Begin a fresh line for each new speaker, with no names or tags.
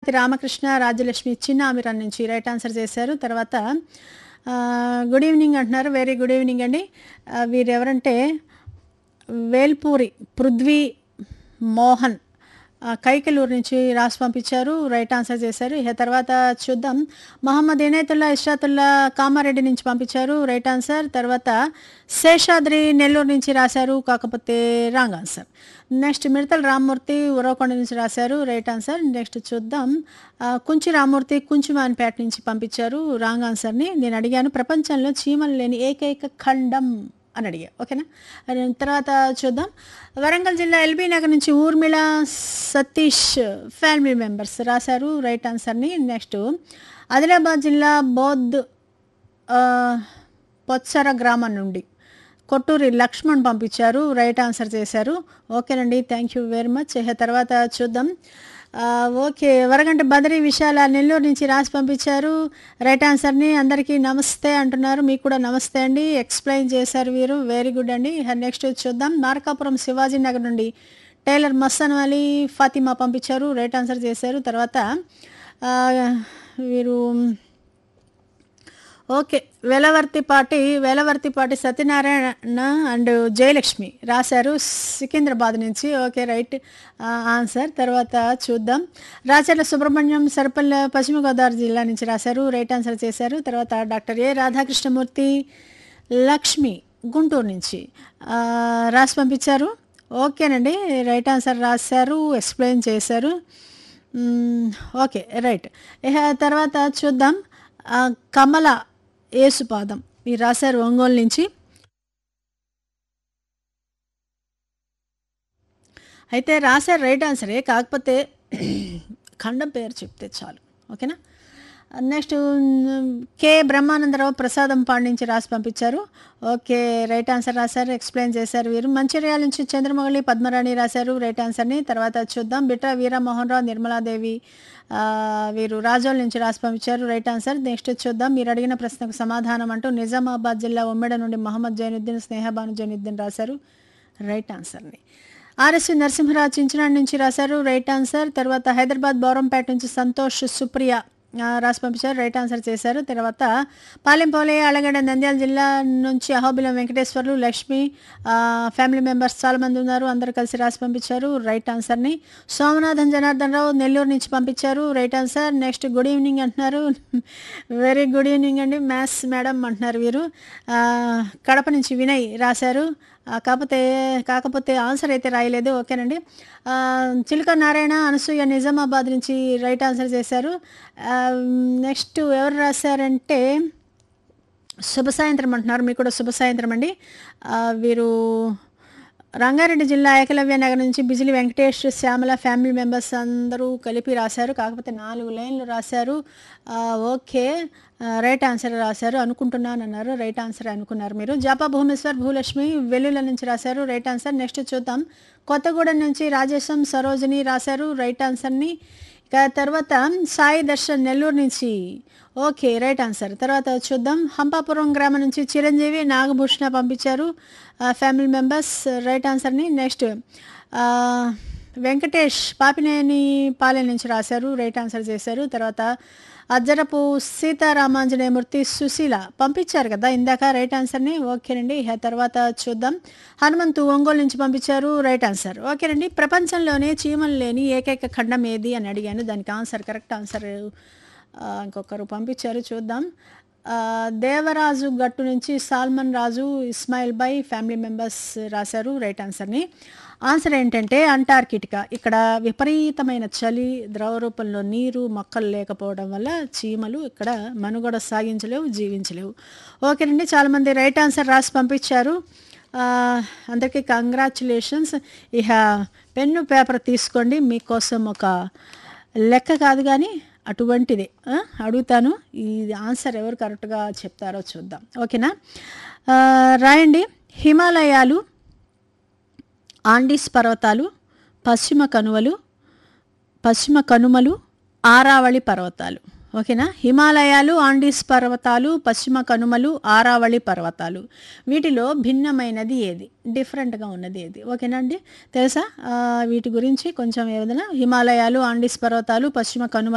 దమ్మోర్తి రామకృష్ణ రాజ్యలక్ష్మి చిన్న ఆమిరం నుంచి right answer చేశారు తర్వాత ఆ, గుడ్ ఈవినింగ్ అంటున్నారు వెరీ గుడ్ ఈవినింగ్ అండి ఆ, వీరు ఎవరంటే వేల్పూరి పృథ్వీ మోహన్ ఆ, కైకలూరు నుంచి రాసి పంపించారు రైట్ ఆన్సర్ చేశారు ఇక తర్వాత చూద్దాం మహమ్మద్ ఇనేతుల్లా ఇషాతుల్లా కామారెడ్డి నుంచి పంపించారు రైట్ ఆన్సర్ తర్వాత శేషాద్రి నెల్లూరు నుంచి రాశారు కాకపోతే రాంగ్ ఆన్సర్ నెక్స్ట్ మిడతల రామ్మూర్తి ఉరవకొండ నుంచి రాశారు రైట్ ఆన్సర్ నెక్స్ట్ చూద్దాం ఆ, కుంచి రామ్మూర్తి కుంచుమాన్పేట నుంచి పంపించారు రాంగ్ ఆన్సర్ని నేను అడిగాను ప్రపంచంలో చీమలు లేని ఏకైక ఖండం అని అడిగా ఓకేనా అది తర్వాత చూద్దాం వరంగల్ జిల్లా ఎల్బీ నగర్ నుంచి ఊర్మిళ సతీష్ ఫ్యామిలీ మెంబర్స్ రాశారు రైట్ ఆన్సర్ని నెక్స్ట్ ఆదిలాబాద్ జిల్లా బౌద్ధ్ ఆ, పొత్సర గ్రామం నుండి కొట్టూరి లక్ష్మణ్ పంపించారు రైట్ ఆన్సర్ చేశారు ఓకేనండి థ్యాంక్ యూ వెరీ మచ్ ఇక తర్వాత చూద్దాం ఆ, ఓకే వరగంట బదరి విశాల నెల్లూరు నుంచి రాసి పంపించారు రైట్ ఆన్సర్ని అందరికీ నమస్తే అంటున్నారు మీకు కూడా నమస్తే అండి ఎక్స్ప్లెయిన్ చేశారు వీరు వెరీ గుడ్ అండి ఇక నెక్స్ట్ చూద్దాం మార్కాపురం శివాజీ నగర్ నుండి టైలర్ మస్తాన్ అలీ ఫాతిమా పంపించారు రైట్ ఆన్సర్ చేశారు తర్వాత ఆ, వీరు ఓకే వేలవర్తిపాటి వేలవర్తిపాటి సత్యనారాయణ అండ్ జయలక్ష్మి రాశారు సికింద్రాబాద్ నుంచి ఓకే రైట్ ఆన్సర్ తర్వాత చూద్దాం రాచర్ల సుబ్రహ్మణ్యం సర్పల్ల పశ్చిమ గోదావరి జిల్లా నుంచి రాశారు రైట్ ఆన్సర్ చేశారు తర్వాత డాక్టర్ ఏ రాధాకృష్ణమూర్తి లక్ష్మి గుంటూరు నుంచి ఆ, రాసి పంపించారు ఓకేనండి రైట్ ఆన్సర్ రాశారు ఎక్స్ప్లెయిన్ చేశారు మ్మ్, ఓకే రైట్ ఇక తర్వాత చూద్దాం ఆ, కమల ఏసుపాదం మీరు రాశారు ఒంగోలు నుంచి అయితే రాశారు రైట్ ఆన్సరే కాకపోతే ఖండం పేరు చెప్తే చాలు ఓకేనా నెక్స్ట్ కే బ్రహ్మానందరావు ప్రసాదం పాండించి రాసి పంపించారు ఓకే రైట్ ఆన్సర్ రాశారు ఎక్స్ప్లెయిన్ చేశారు వీరు మంచిర్యాల నుంచి చంద్రమౌళి పద్మరాణి రాశారు రైట్ ఆన్సర్ని తర్వాత చూద్దాం బిట్రా వీరమోహన్ రావు నిర్మలాదేవి ఆ, వీరు రాజోల్ నుంచి రాసి పంపించారు రైట్ ఆన్సర్ నెక్స్ట్ చూద్దాం మీరు అడిగిన ప్రశ్నకు సమాధానం అంటూ నిజామాబాద్ జిల్లా ఉమ్మెడ నుండి మహమ్మద్ జైనుద్దీన్ స్నేహబాను జైనుద్దీన్ రాశారు రైట్ ఆన్సర్ని ఆర్ఎస్వి నరసింహరావు చించనాడు నుంచి రాశారు రైట్ ఆన్సర్ తర్వాత హైదరాబాద్ బౌరంపేట నుంచి సంతోష్ సుప్రియ ఆ, రాసి పంపించారు రైట్ ఆన్సర్ చేశారు తర్వాత పాలెంపోలే అలగడ్డ నంద్యాల జిల్లా నుంచి అహోబిలం వెంకటేశ్వర్లు లక్ష్మి ఆ, ఫ్యామిలీ మెంబర్స్ చాలామంది ఉన్నారు అందరు కలిసి రాసి పంపించారు రైట్ ఆన్సర్ని సోమనాథన్ జనార్దన్ రావు నెల్లూరు నుంచి పంపించారు right answer next good evening అంటున్నారు వెరీ గుడ్ ఈవినింగ్ అండి మ్యాథ్స్ మేడం అంటున్నారు వీరు ఆ, కడప నుంచి వినయ్ రాశారు ఆ, కాకపోతే కాకపోతే ఆన్సర్ అయితే రాయలేదు ఓకేనండి ఆ, చిలుక నారాయణ అనసూయ నిజామాబాద్ నుంచి రైట్ ఆన్సర్ చేశారు ఆ, నెక్స్ట్ ఎవరు రాశారంటే శుభ సాయంత్రం అంటున్నారు మీకు కూడా శుభ సాయంత్రం అండి ఆ, వీరు రంగారెడ్డి జిల్లా ఏకలవ్య నగర్ నుంచి బిజిలి వెంకటేష్ శ్యామల ఫ్యామిలీ మెంబర్స్ అందరూ కలిపి రాశారు కాకపోతే నాలుగు లైన్లు రాశారు ఆ, ఓకే ఆ, రైట్ ఆన్సర్ రాశారు అనుకుంటున్నాను అన్నారు రైట్ ఆన్సర్ అనుకున్నారు మీరు జాపా భూమేశ్వర్ భూలక్ష్మి వెల్లుల నుంచి రాశారు రైట్ ఆన్సర్ నెక్స్ట్ చూద్దాం కొత్తగూడెం నుంచి రాజేశం సరోజిని రాశారు రైట్ ఆన్సర్ని ఇక తర్వాత సాయి దర్శన్ నెల్లూరు నుంచి ఓకే రైట్ ఆన్సర్ తర్వాత చూద్దాం హంపాపురం గ్రామం నుంచి చిరంజీవి నాగభూషణ పంపించారు ఫ్యామిలీ మెంబర్స్ రైట్ ఆన్సర్ని నెక్స్ట్ ఆ, వెంకటేష్ పాపినేని పాలెం నుంచి రాశారు రైట్ ఆన్సర్ చేశారు తర్వాత అజ్జరపు సీతారామాంజనేయమూర్తి సుశీల పంపించారు కదా ఇందాక రైట్ ఆన్సర్ని ఓకేనండి ఇక తర్వాత చూద్దాం హనుమంతు ఒంగోలు నుంచి పంపించారు రైట్ ఆన్సర్ ఓకేనండి ప్రపంచంలోనే చీమలు లేని ఏకైక ఖండం ఏది అని అడిగాను దానికి ఆన్సర్ కరెక్ట్ ఆన్సర్ ఆ, ఇంకొకరు పంపించారు చూద్దాం ఆ, దేవరాజు గట్టు నుంచి Solomon Raju Ismail by family members రాశారు రైట్ ఆన్సర్ని ఆన్సర్ ఏంటంటే అంటార్కిటికా ఇక్కడ విపరీతమైన చలి ద్రవ రూపంలో నీరు మొక్కలు లేకపోవడం వల్ల చీమలు ఇక్కడ మనుగడ సాగించలేవు జీవించలేవు ఓకేనండి చాలామంది రైట్ ఆన్సర్ రాసి పంపించారు ఆ, అందరికీ కంగ్రాచులేషన్స్ ఇక పెన్ను పేపర్ తీసుకోండి మీకోసం ఒక లెక్క కాదు కానీ అటువంటిదే ఆ, అడుగుతాను ఈ ఆన్సర్ ఎవరు కరెక్ట్గా చెప్తారో చూద్దాం ఓకేనా ఆ, రాయండి హిమాలయాలు ఆండీస్ పర్వతాలు పశ్చిమ కనువలు పశ్చిమ కనుమలు ఆరావళి పర్వతాలు ఓకేనా హిమాలయాలు ఆండీస్ పర్వతాలు పశ్చిమ కనుమలు ఆరావళి పర్వతాలు వీటిలో భిన్నమైనది ఏది డిఫరెంట్గా ఉన్నది ఏది ఓకేనా అండి తెలుసా ఆ, వీటి గురించి కొంచెం ఏదైనా హిమాలయాలు ఆండీస్ పర్వతాలు పశ్చిమ కనుమలు